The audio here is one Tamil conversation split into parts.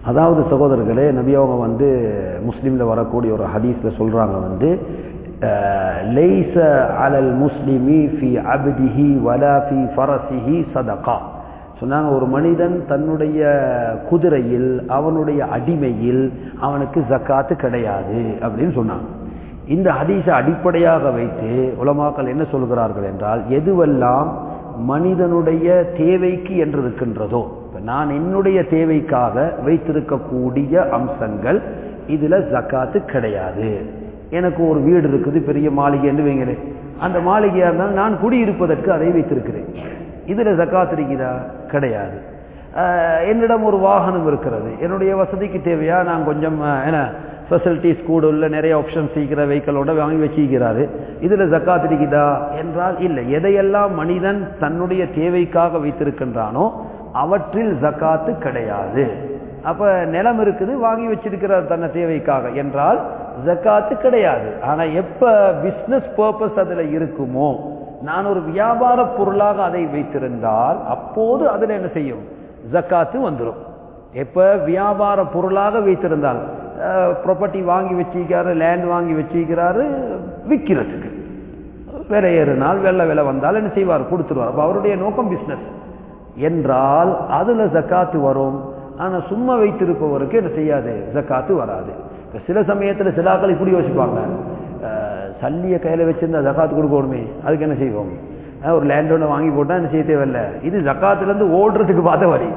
அதாவது சகோதரர்களே நபி அவங்க வந்து முஸ்லீம்ல வரக்கூடிய ஒரு ஹதீஸ்ல சொல்றாங்க வந்து லைச அலல் முஸ்லிமி ஃபி அப்திஹி வலா ஃபி ஃபரசிஹி சதகா சொன்னாங்க ஒரு மனிதன் தன்னுடைய குதிரையில் அவனுடைய அடிமையில் அவனுக்கு ஜக்காத்து கிடையாது அப்படின்னு சொன்னாங்க இந்த ஹதீஸை அடிப்படையாக வைத்து உலமாக்கள் என்ன சொல்கிறார்கள் என்றால் எதுவெல்லாம் மனிதனுடைய தேவைக்கு என்று இருக்கின்றதோ இப்ப நான் என்னுடைய தேவைக்காக வைத்திருக்கக்கூடிய அம்சங்கள் இதுல ஜக்காத்து கிடையாது எனக்கு ஒரு வீடு இருக்குது பெரிய மாளிகைன்னு வைங்களேன் அந்த மாளிகையா இருந்தால் நான் குடியிருப்பதற்கு அதை வைத்திருக்கிறேன் இதுல ஜக்காத் இருக்குதா கிடையாது என்னிடம் ஒரு வாகனம் இருக்கிறது என்னுடைய வசதிக்கு தேவையா நான் கொஞ்சம் என்ன ஃபெசிலிட்டிஸ் கூட உள்ள நிறைய ஆப்ஷன்ஸ் இருக்கிற வெஹிக்கிளோட வாங்கி வச்சிருக்கிறாரு இதுல ஜக்காத் இருக்குதா என்றால் இல்லை எதையெல்லாம் மனிதன் தன்னுடைய தேவைக்காக வைத்திருக்கின்றானோ அவற்றில் ஜக்காத்து கிடையாது அப்ப நிலம் இருக்குது வாங்கி வச்சிருக்கிறார் தன்னை தேவைக்காக என்றால் ஜக்காத்து கிடையாது ஆனா எப்ப பிசினஸ் பர்பஸ் அதுல இருக்குமோ நான் ஒரு வியாபார பொருளாக அதை வைத்திருந்தால் அப்போது அதுல என்ன செய்யும் ஜக்காத்து வந்துடும் எப்ப வியாபார பொருளாக வைத்திருந்தால் ப்ராப்பர்ட்டி வாங்கி வச்சிருக்காரு லேண்ட் வாங்கி வச்சிருக்கிறாரு விற்கிறதுக்கு விலை ஏறினால் வெள்ள விலை வந்தால் என்ன செய்வார் கொடுத்துருவார் அப்ப அவருடைய நோக்கம் பிசினஸ் என்றால் அதுல ஜக்காத்து வரும் ஆனா சும்மா வைத்திருப்பவருக்கு என்ன செய்யாது ஜக்காத்து வராது இப்ப சில சமயத்துல சிலாக்கள் இப்படி யோசிப்பாங்க சல்லிய கையில வச்சிருந்தா ஜக்காத்து கொடுக்கணுமே அதுக்கு என்ன செய்வோம் ஒரு லேண்ட் ஒன்று வாங்கி போட்டா என்ன செய்ய தேவையில்ல இது ஜக்காத்துல இருந்து ஓடுறதுக்கு பார்த்த வரி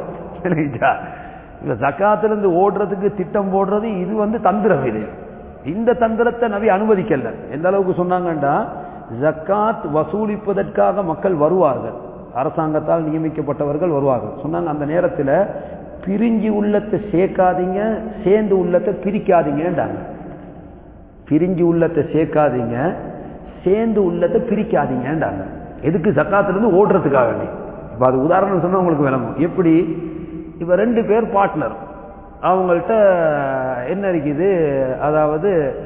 இப்ப ஜக்காத்துல இருந்து ஓடுறதுக்கு திட்டம் போடுறது இது வந்து தந்திரம் இது இந்த தந்திரத்தை நபி அனுமதிக்கல எந்த அளவுக்கு சொன்னாங்கன்னா ஜக்காத் வசூலிப்பதற்காக மக்கள் வருவார்கள் அரசாங்கத்தால் நியமிக்கப்பட்டவர்கள் வருவார்கள் சொன்னாங்க அந்த நேரத்தில் பிரிஞ்சு உள்ளத்தை சேர்க்காதீங்க சேர்ந்து உள்ளத்தை பிரிக்காதீங்கன்றாங்க பிரிஞ்சு உள்ளத்தை சேர்க்காதீங்க சேர்ந்து உள்ளத்தை பிரிக்காதீங்கன்றாங்க எதுக்கு ஜக்காத்திலிருந்து ஓடுறதுக்காக இப்போ அது உதாரணம் சொன்னா உங்களுக்கு விளங்கும் எப்படி இப்போ ரெண்டு பேர் பார்ட்னர் அவங்கள்ட்ட என்ன இருக்குது அதாவது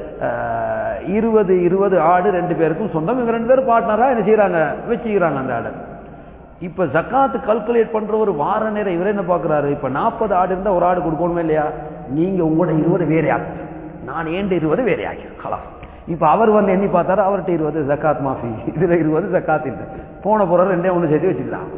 இருபது இருபது ஆடு ரெண்டு பேருக்கும் சொந்தம் இவங்க ரெண்டு பேரும் பார்ட்னராக என்ன செய்யறாங்க வச்சுக்கிறாங்க அந்த ஆடை இப்ப ஜக்காத்து கல்குலேட் பண்ற ஒரு வார நேரம் இவர் என்ன பாக்குறாரு இப்ப நாற்பது ஆடு இருந்தா ஒரு ஆடு கொடுக்கணுமே இல்லையா நீங்க உங்களோட இருபது வேற ஆக்கு நான் ஏண்ட இருபது வேற ஆக்கி கலாம் இப்ப அவர் வந்து எண்ணி பார்த்தாரு அவர்கிட்ட இருபது ஜக்காத் மாஃபி இதுல இருபது ஜக்காத் இல்லை போன போற ரெண்டே ஒண்ணு சேர்த்து வச்சுக்கலாம்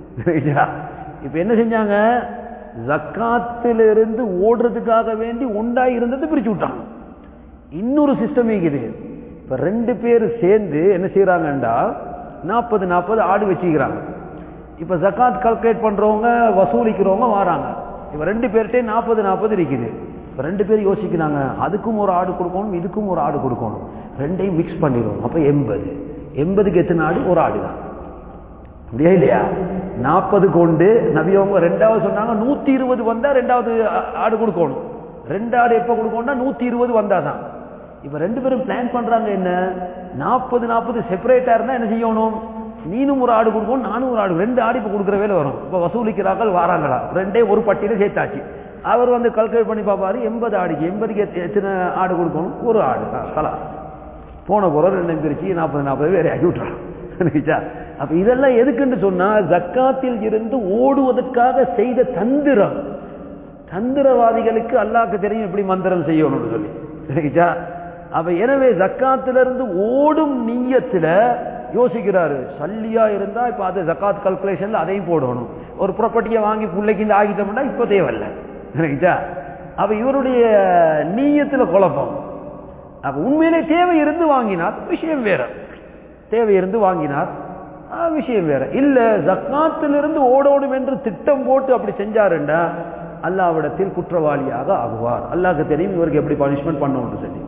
இப்ப என்ன செஞ்சாங்க ஜக்காத்திலிருந்து ஓடுறதுக்காக வேண்டி உண்டாய் இருந்தது பிரிச்சு விட்டாங்க இன்னொரு சிஸ்டம் இருக்குது இப்ப ரெண்டு பேர் சேர்ந்து என்ன செய்யறாங்கண்டா நாற்பது நாற்பது ஆடு வச்சுக்கிறாங்க இப்ப ஜக்காத் கால்குலேட் பண்றவங்க வசூலிக்கிறவங்க வராங்க இப்ப ரெண்டு பேர்கிட்ட நாற்பது நாற்பது இருக்குது இப்ப ரெண்டு பேர் யோசிக்கிறாங்க அதுக்கும் ஒரு ஆடு கொடுக்கணும் இதுக்கும் ஒரு ஆடு கொடுக்கணும் ரெண்டையும் மிக்ஸ் பண்ணிடுவோம் அப்ப எண்பது எண்பதுக்கு எத்தனை ஆடு ஒரு ஆடு தான் அப்படியா இல்லையா நாற்பது கொண்டு நபியவங்க ரெண்டாவது சொன்னாங்க நூத்தி இருபது வந்தா ரெண்டாவது ஆடு கொடுக்கணும் ரெண்டு ஆடு எப்ப கொடுக்கணும்னா நூத்தி இருபது வந்தாதான் இப்ப ரெண்டு பேரும் பிளான் பண்றாங்க என்ன நாற்பது நாற்பது செப்பரேட்டா இருந்தா என்ன செய்யணும் நீனும் ஒரு ஆடு கொடுக்கணும் நானும் ஒரு ஆடு ரெண்டு ஆடு இப்ப கொடுக்குற வேலை வரும் இப்ப வசூலிக்கிறார்கள் வாராங்களா ரெண்டே ஒரு பட்டியல சேர்த்தாச்சு அவர் வந்து கல்குலேட் பண்ணி பார்ப்பாரு எண்பது ஆடுக்கு எண்பதுக்கு எத்தனை ஆடு கொடுக்கணும் ஒரு ஆடு கலா போன போற ரெண்டு பிரிச்சு நாற்பது நாற்பது வேற ஆக்கி விட்டுறான் அப்ப இதெல்லாம் எதுக்குன்னு சொன்னா ஜக்காத்தில் இருந்து ஓடுவதற்காக செய்த தந்திரம் தந்திரவாதிகளுக்கு அல்லாக்கு தெரியும் எப்படி மந்திரம் செய்யணும்னு சொல்லி சரிச்சா அப்ப எனவே ஜக்காத்திலிருந்து ஓடும் நீயத்துல யோசிக்கிறாரு சல்லியா இருந்தா இப்ப அது ஜக்காத் கல்குலேஷன்ல அதையும் போடணும் ஒரு ப்ராப்பர்ட்டியை வாங்கி பிள்ளைக்கு இந்த ஆகிட்டோம்னா இப்ப தேவையில்லை சரிச்சா அப்ப இவருடைய நீயத்துல குழப்பம் அப்ப உண்மையிலே தேவை இருந்து வாங்கினார் விஷயம் வேற தேவை இருந்து வாங்கினார் விஷயம் வேற இல்ல ஜக்காத்திலிருந்து ஓடோடும் என்று திட்டம் போட்டு அப்படி செஞ்சாருண்டா அல்லாவிடத்தில் குற்றவாளியாக ஆகுவார் அல்லாஹ்க்கு தெரியும் இவருக்கு எப்படி பனிஷ்மெண்ட் பண்ணணும்னு சொல்லி